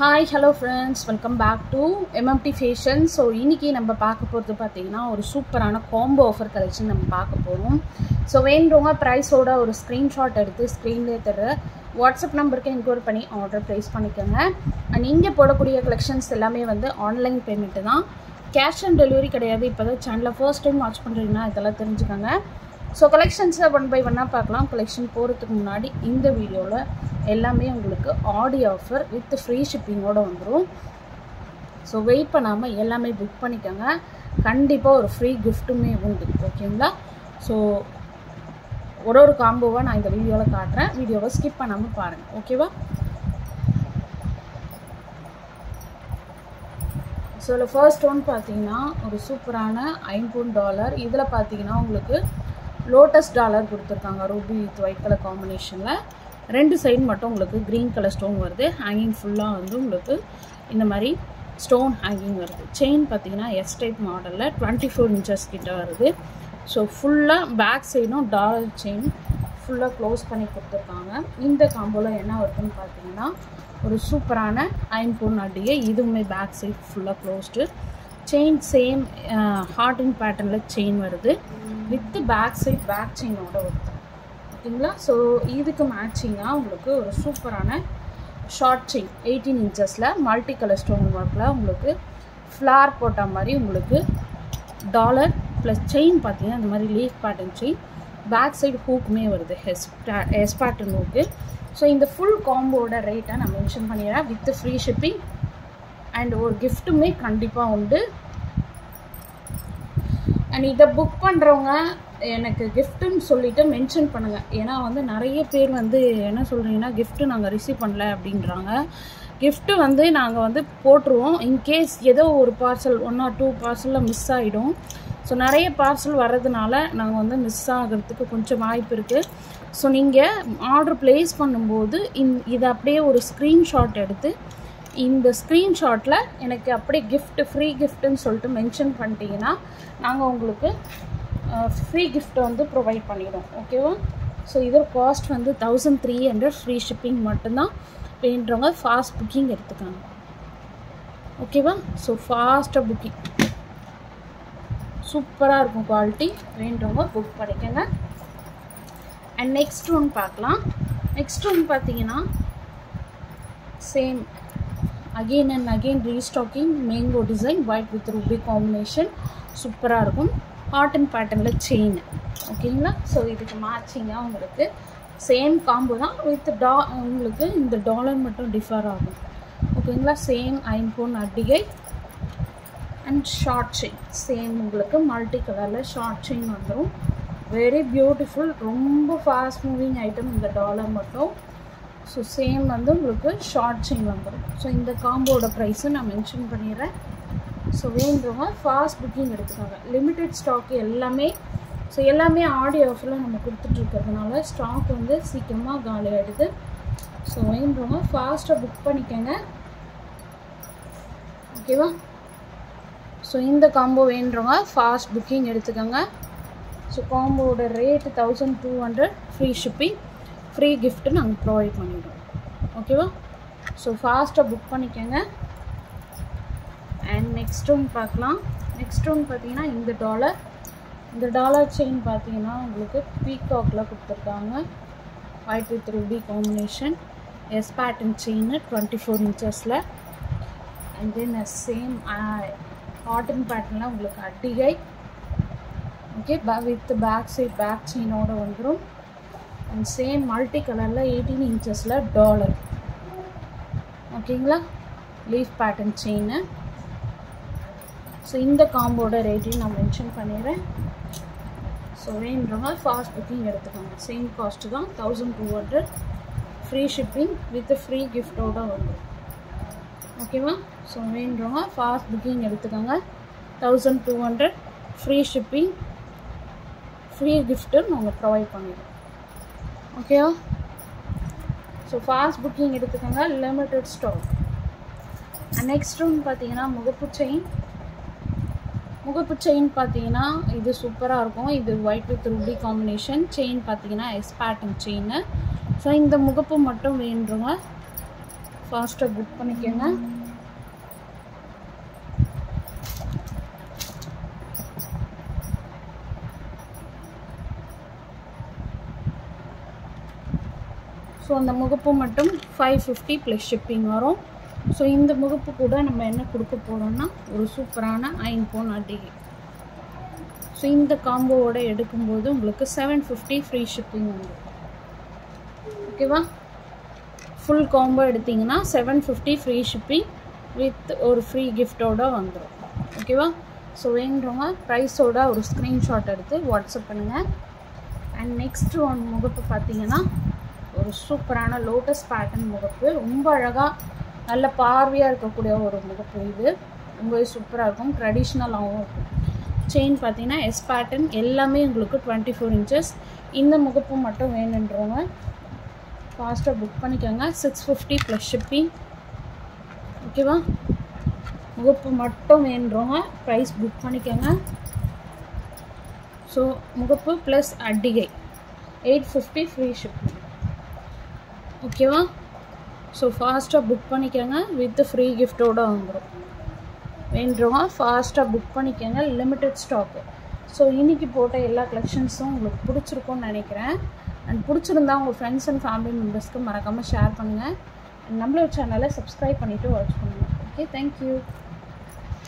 hi hello friends welcome back to MMT fashion so இன்றைக்கி நம்ம பார்க்க போகிறது பார்த்தீங்கன்னா ஒரு சூப்பரான காம்போ ஆஃபர் கலெக்ஷன் நம்ம பார்க்க போகிறோம் ஸோ வேண்டவங்க ப்ரைஸோட ஒரு ஸ்க்ரீன்ஷாட் எடுத்து ஸ்க்ரீன்லேயே தர வாட்ஸ்அப் நம்பருக்கு என்கொயரி பண்ணி ஆர்டர் ப்ளேஸ் பண்ணிக்கோங்க அண்ட் இங்கே போடக்கூடிய கலெக்ஷன்ஸ் எல்லாமே வந்து ஆன்லைன் பேமெண்ட்டு தான் கேஷ் ஆன் டெலிவரி கிடையாது இப்போ தான் சேனலில் ஃபர்ஸ்ட் டைம் வாட்ச் பண்ணுறீங்கன்னா இதெல்லாம் தெரிஞ்சுக்கோங்க ஸோ கலெக்ஷன்ஸை ஒன் பை ஒன்னாக பார்க்கலாம் கலெக்ஷன் போகிறதுக்கு முன்னாடி இந்த வீடியோவில் எல்லாமே உங்களுக்கு ஆடி ஆஃபர் வித் ஃப்ரீ ஷிப்பிங்கோடு வந்துடும் ஸோ வெயிட் பண்ணாமல் எல்லாமே புக் பண்ணிக்கோங்க கண்டிப்பாக ஒரு ஃப்ரீ கிஃப்ட்டுமே உண்டு ஓகேங்களா ஸோ ஒரு ஒரு காம்போவாக நான் இந்த வீடியோவில் காட்டுறேன் வீடியோவை ஸ்கிப் பண்ணாமல் பாருங்கள் ஓகேவா ஸோ இதில் ஃபர்ஸ்ட் ஒன் பார்த்தீங்கன்னா ஒரு சூப்பரான ஐம்பூன் டாலர் இதில் பார்த்தீங்கன்னா உங்களுக்கு லோட்டஸ் டாலர் கொடுத்துருக்காங்க ரூபி வித் ஒயிட் கலர் காம்பினேஷனில் ரெண்டு சைடு மட்டும் உங்களுக்கு க்ரீன் கலர் ஸ்டோன் வருது ஹேங்கிங் ஃபுல்லாக வந்து உங்களுக்கு இந்த மாதிரி ஸ்டோன் ஹேங்கிங் வருது செயின் பார்த்தீங்கன்னா எஸ் டைப் மாடலில் டுவெண்ட்டி ஃபோர் இன்ச்சஸ் கிட்ட வருது ஸோ ஃபுல்லாக பேக் சைடும் டாலர் செயின் ஃபுல்லாக க்ளோஸ் பண்ணி கொடுத்துருக்காங்க இந்த காம்போவில் என்ன வருதுன்னு பார்த்தீங்கன்னா ஒரு சூப்பரான ஐம்பொன் அடியை இதுவுமே பேக் சைட் ஃபுல்லாக க்ளோஸ்டு செயின் சேம் ஹார்டின் பேட்டர்னில் செயின் வருது வித்து பேக் சைட் பேக் செயினோட வருது ஓகேங்களா ஸோ இதுக்கு மேட்சிங்காக உங்களுக்கு ஒரு சூப்பரான ஷார்ட் செயின் எயிட்டீன் இன்ச்சஸில் மல்டி கலர் ஸ்டோன் ஒர்க்கில் உங்களுக்கு ஃப்ளார் போட்ட மாதிரி உங்களுக்கு டாலர் ப்ளஸ் செயின் பார்த்தீங்கன்னா இந்த மாதிரி leaf pattern chain back side ஹூக்குமே வருது S S pattern hook so இந்த ஃபுல் காம்போட ரேட்டை நான் மென்ஷன் பண்ணிடுறேன் வித் ஃப்ரீ ஷிப்பிங் அண்ட் ஒரு கிஃப்ட்டுமே கண்டிப்பாக உண்டு அண்ட் இதை புக் பண்ணுறவங்க எனக்கு கிஃப்ட்டுன்னு சொல்லிவிட்டு மென்ஷன் பண்ணுங்கள் ஏன்னா வந்து நிறைய பேர் வந்து என்ன சொல்கிறீங்கன்னா கிஃப்ட்டு நாங்கள் ரிசீவ் பண்ணல அப்படின்றாங்க கிஃப்ட்டு வந்து நாங்கள் வந்து போட்டுருவோம் இன்கேஸ் ஏதோ ஒரு பார்சல் ஒன் ஆர் டூ பார்சலில் மிஸ் ஆகிடும் ஸோ நிறைய பார்சல் வர்றதுனால நாங்கள் வந்து மிஸ் ஆகிறதுக்கு கொஞ்சம் வாய்ப்பு இருக்குது ஸோ நீங்கள் ஆர்டர் ப்ளேஸ் பண்ணும்போது இந் இதை அப்படியே ஒரு ஸ்க்ரீன்ஷாட் எடுத்து இந்த ஸ்க்ரீன்ஷாட்டில் எனக்கு அப்படியே கிஃப்ட்டு ஃப்ரீ கிஃப்ட்டுன்னு சொல்லிட்டு மென்ஷன் பண்ணிட்டீங்கன்னா நாங்கள் உங்களுக்கு ஃப்ரீ கிஃப்ட்டை வந்து ப்ரொவைட் பண்ணிடுவோம் ஓகேவா ஸோ இதோட காஸ்ட் வந்து thousand three hundred free shipping மட்டும்தான் வேண்டுறவங்க ஃபாஸ்ட் புக்கிங் எடுத்துக்காங்க ஓகேவா ஸோ ஃபாஸ்ட்டாக புக்கிங் சூப்பராக இருக்கும் குவாலிட்டி வேண்டுறவங்க புக் பண்ணிக்கோங்க அண்ட் நெக்ஸ்ட் ஒன் பார்க்கலாம் நெக்ஸ்ட் ஒன் பார்த்தீங்கன்னா same again and again restocking mango design white with ruby combination சூப்பராக இருக்கும் காட்டன் பேட்டர்னில் செயின் ஓகேங்களா ஸோ இதுக்கு மேட்சிங்காக உங்களுக்கு சேம் காம்போ தான் வித் டா உங்களுக்கு இந்த டாலர் மட்டும் டிஃபர் ஆகும் ஓகேங்களா சேம் ஐம்பொன் அடிகை அண்ட் ஷார்ட் செயின் சேம் உங்களுக்கு மல்டி கலரில் ஷார்ட் செயின் வந்துடும் வெரி பியூட்டிஃபுல் ரொம்ப ஃபாஸ்ட் மூவிங் ஐட்டம் இந்த டாலர் மட்டும் ஸோ சேம் வந்து உங்களுக்கு ஷார்ட் செயின் வந்துடும் ஸோ இந்த காம்போட ப்ரைஸும் நான் மென்ஷன் பண்ணிடுறேன் ஸோ வேண்டுறவங்க ஃபாஸ்ட் புக்கிங் எடுத்துக்காங்க லிமிட்டெட் ஸ்டாக் எல்லாமே ஸோ எல்லாமே ஆடி ஆஃபரில் நம்ம கொடுத்துட்ருக்கிறதுனால ஸ்டாக் வந்து சீக்கிரமாக காலி ஆகிடுது ஸோ வேண்டுறவங்க ஃபாஸ்ட்டாக புக் பண்ணிக்கோங்க ஓகேவா ஸோ இந்த காம்போ வேண்டுறவங்க ஃபாஸ்ட் புக்கிங் எடுத்துக்கோங்க ஸோ காம்போட rate thousand two hundred free shipping free gift நாங்கள் ப்ரொவைட் பண்ணிவிடுவோம் ஓகேவா ஸோ ஃபாஸ்ட்டாக புக் பண்ணிக்கோங்க அண்ட் நெக்ஸ்ட் ஒன் பார்க்கலாம் நெக்ஸ்ட் ஒன் பார்த்தீங்கன்னா இந்த டாலர் இந்த டாலர் செயின் பார்த்தீங்கன்னா உங்களுக்கு பீகாக்கில் கொடுத்துருக்காங்க white with ruby combination S pattern chain twenty four இன்ச்சஸில் அண்ட் தென் சேம் காட்டன் பேட்டர்னில் உங்களுக்கு அட்டிகை okay with back side back செயினோடு வந்துடும் அண்ட் சேம் மல்டி கலரில் எயிட்டீன் இன்ச்சஸில் டாலர் ஓகேங்களா லீஃப் பேட்டர்ன் செயின் ஸோ இந்த காம்போட ரேட்டையும் நான் மென்ஷன் பண்ணிடுறேன் ஸோ வேணுறவங்க ஃபாஸ்ட் புக்கிங் எடுத்துக்கோங்க சேம் காஸ்ட்டு தான் thousand two hundred free shipping with free கிஃப்டோட வந்துடும் ஓகேவா ஸோ வேணுறவங்க ஃபாஸ்ட் புக்கிங் எடுத்துக்கோங்க thousand two hundred free shipping free gift நாங்கள் ப்ரொவைட் பண்ணிடுவோம் ஓகேவா ஸோ ஃபாஸ்ட் புக்கிங் எடுத்துக்கோங்க லிமிட்டட் ஸ்டாக் நெக்ஸ்ட் ஒன் பார்த்தீங்கன்னா முகப்பு செயின் முகப்பு செயின் பார்த்தீங்கன்னா இது சூப்பராக இருக்கும் இது white with ruby combination chain பார்த்தீங்கன்னா எஸ் பேட்டன் செயின் ஸோ இந்த முகப்பு மட்டும் வேண்டுங்க ஃபாஸ்ட்டாக புக் பண்ணிக்கோங்க ஸோ அந்த முகப்பு மட்டும் ஃபைவ் ஃபிஃப்டி ப்ளஸ் ஷிப்பிங் வரும் ஸோ இந்த முகப்பு கூட நம்ம என்ன கொடுக்க போகிறோம்னா ஒரு சூப்பரான ஐம்பொன் அட்டிகை ஸோ இந்த காம்போவோட எடுக்கும்போது உங்களுக்கு செவன் ஃபிஃப்டி ஃப்ரீ ஷிப்பிங் வந்துடும் ஓகேவா ஃபுல் காம்போ எடுத்திங்கன்னா seven fifty free shipping with ஒரு ஃப்ரீ கிஃப்டோட வந்துடும் ஓகேவா ஸோ வேண்டுறவங்க ப்ரைஸோட ஒரு ஸ்க்ரீன்ஷாட் எடுத்து வாட்ஸ்அப் பண்ணுங்கள் அண்ட் நெக்ஸ்ட் ஒன் முகப்பு பார்த்தீங்கன்னா ஒரு சூப்பரான லோட்டஸ் பேட்டர்ன் முகப்பு ரொம்ப அழகாக நல்ல பார்வையாக இருக்கக்கூடிய ஒரு முகப்பு இது ரொம்பவே சூப்பராக இருக்கும் ட்ரெடிஷ்னலாகவும் இருக்கும் செயின் பார்த்தீங்கன்னா எஸ் பேட்டர்ன் எல்லாமே உங்களுக்கு டுவெண்ட்டி ஃபோர் இன்ச்சஸ் இந்த முகப்பு மட்டும் வேணுன்றவங்க ஃபாஸ்ட்டாக புக் பண்ணிக்கோங்க சிக்ஸ் ஃபிஃப்டி ப்ளஸ் ஷிப்பிங் ஓகேவா முகப்பு மட்டும் வேணுறவங்க ப்ரைஸ் புக் பண்ணிக்கோங்க ஸோ முகப்பு ப்ளஸ் அட்டிகை எயிட் ஃபிஃப்டி ஃப்ரீ ஷிப்பிங் ஓகேவா ஸோ ஃபாஸ்ட்டாக புக் பண்ணிக்கோங்க வித் ஃப்ரீ கிஃப்டோடு வந்துடும் வேண்டுறவங்க ஃபாஸ்ட்டாக புக் பண்ணிக்கோங்க லிமிட்டட் ஸ்டாக்கு ஸோ இன்றைக்கி போட்ட எல்லா கலெக்ஷன்ஸும் உங்களுக்கு பிடிச்சிருக்கும்னு நினைக்கிறேன் அண்ட் பிடிச்சிருந்தா உங்கள் ஃப்ரெண்ட்ஸ் அண்ட் ஃபேமிலி மெம்பர்ஸ்க்கு மறக்காமல் ஷேர் பண்ணுங்கள் நம்மளோட சேனலை சப்ஸ்கிரைப் பண்ணிவிட்டு வாட்ச் பண்ணுங்கள் ஓகே தேங்க்யூ